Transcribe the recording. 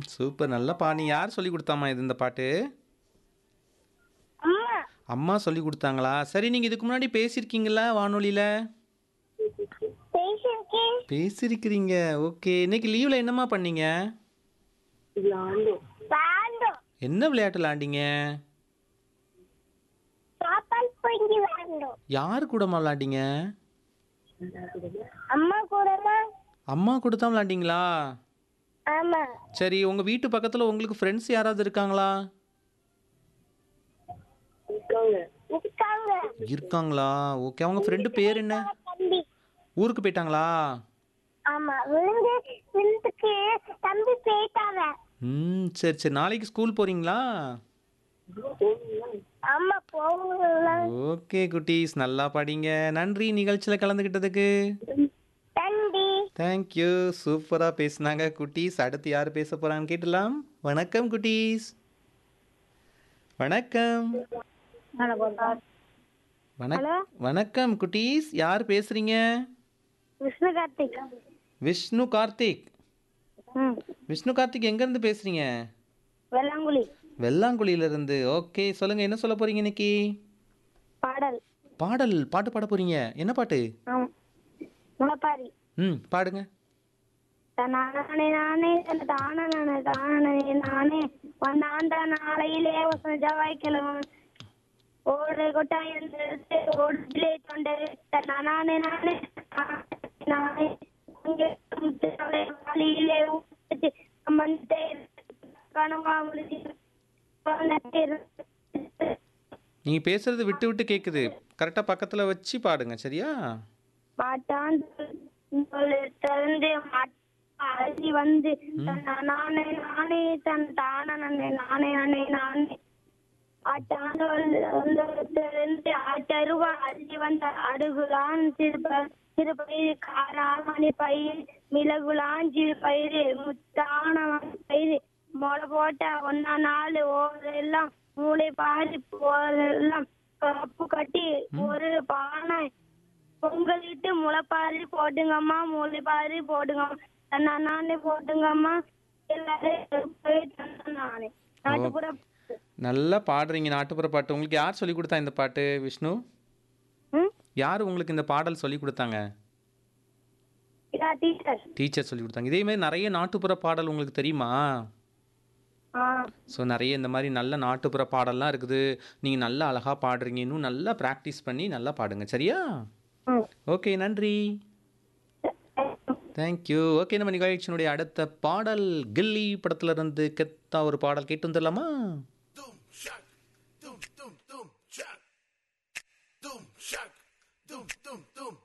super நல்லா பாடி யார் சொல்லி கொடுத்தாம்மா இது இந்த பாட்டு அம்மா அம்மா சொல்லி கொடுத்தாங்களா சரி நீங்கள் இதுக்கு முன்னாடி பேசியிருக்கீங்களா வானொலியில் பேசியிருக்கேன் பேசியிருக்கிறீங்க ஓகே இன்னைக்கு லீவில் என்னம்மா பண்ணீங்க வாழ்ந்தோம் என்ன விளையாட்டு விளாண்டீங்க சாப்பாடு பொங்கி வாழ்ந்தோம் யார் கூடமா விளாண்டீங்க அம்மா கூடமா அம்மா கூட தான் விளாண்டீங்களா ஆமா சரி உங்கள் வீட்டு பக்கத்தில் உங்களுக்கு ஃப்ரெண்ட்ஸ் யாராவது இருக்காங்களா இருக்காங்க இருக்காங்களா ஓகே அவங்க ஃப்ரெண்டு பேர் என்ன தம்பி ஊருக்கு போயிட்டாங்களா ஆமா விழுந்து விழுந்துக்கு தம்பி போயிட்டாங்க ம் சரி சரி நாளைக்கு ஸ்கூல் போகிறீங்களா அம்மா போகலாம் ஓகே குட்டீஸ் நல்லா படிங்க நன்றி நிகழ்ச்சியில் கலந்துக்கிட்டதுக்கு தம்பி தேங்க்யூ சூப்பராக பேசுனாங்க குட்டீஸ் அடுத்து யார் பேச போகிறான்னு கேட்டலாம் வணக்கம் குட்டீஸ் வணக்கம் வணக் வணக்கம் குட்டீஸ் யார் பேசுறீங்க விஷ்ணு கார்த்திக் விஷ்ணு கார்த்திக் ம் விஷ்ணு கார்த்திக் எங்கேருந்து பேசுறீங்க வெள்ளாங்குழி வெள்ளாங்குழியிலேருந்து ஓகே சொல்லுங்க என்ன சொல்ல போறீங்க இன்னைக்கு பாடல் பாடல் பாட்டு பாட போறீங்க என்ன பாட்டு ஆமா முளப்பாரி ம் பாடுங்க நானே நானே தானே நானே தானே நானே வந்தாண்ட நாளையிலே வசன ஜவாய்க்கிழமை ஓடு கொட்டாயம் ஓடுலே தொண்டு நானே நானே நானே அங்கே வழியிலே ஊற்றி மந்தே கனவா முடிஞ்சு நீங்க பேசுறது விட்டு விட்டு கேக்குது கரெக்டா பக்கத்துல வச்சு பாடுங்க சரியா மாட்டான் திறந்து அழுதி வந்து நானே நானே தன் தானே நானே நானே நானே நானே ஆட்டான் திறந்து ஆட்டருவா அள்ளி வந்த அடுகுலான் சிறுப சிறுபயிர் காராமணி பயிர் மிளகுலான் சிறு பயிர் முத்தான பயிர் முளை போட்ட ஒன்னா நாலு ஓரெல்லாம் மூளை பாரி போரெல்லாம் கப்பு கட்டி ஒரு பானை பொங்கலிட்டு முளைப்பாரி போட்டுங்கம்மா முளைப்பாரி போட்டுங்கம்மா நானே போட்டுங்கம்மா எல்லாரும் போய் நானே நாட்டுப்புற நல்லா பாடுறீங்க நாட்டுப்புற பாட்டு உங்களுக்கு யார் சொல்லி கொடுத்தா இந்த பாட்டு விஷ்ணு ம் யார் உங்களுக்கு இந்த பாடல் சொல்லி கொடுத்தாங்க இதா டீச்சர் டீச்சர் சொல்லி கொடுத்தாங்க இதே மாதிரி நிறைய நாட்டுப்புற பாடல் உங்களுக்கு தெரியுமா ஆ ஸோ நிறைய இந்த மாதிரி நல்ல நாட்டுப்புற பாடல்லாம் இருக்குது நீங்கள் நல்லா அழகாக பாடுறீங்க இன்னும் நல்லா ப்ராக்டிஸ் பண்ணி நல்லா பாடுங்க சரியா ம் ஓகே நன்றி தேங்க்யூ ஓகே நம்ம நிகழ்ச்சியினுடைய அடுத்த பாடல் கில்லி படத்துல இருந்து கெத்தா ஒரு பாடல் கேட்டு வந்துடலாமா Doom shock, doom doom doom shock, doom shock, doom doom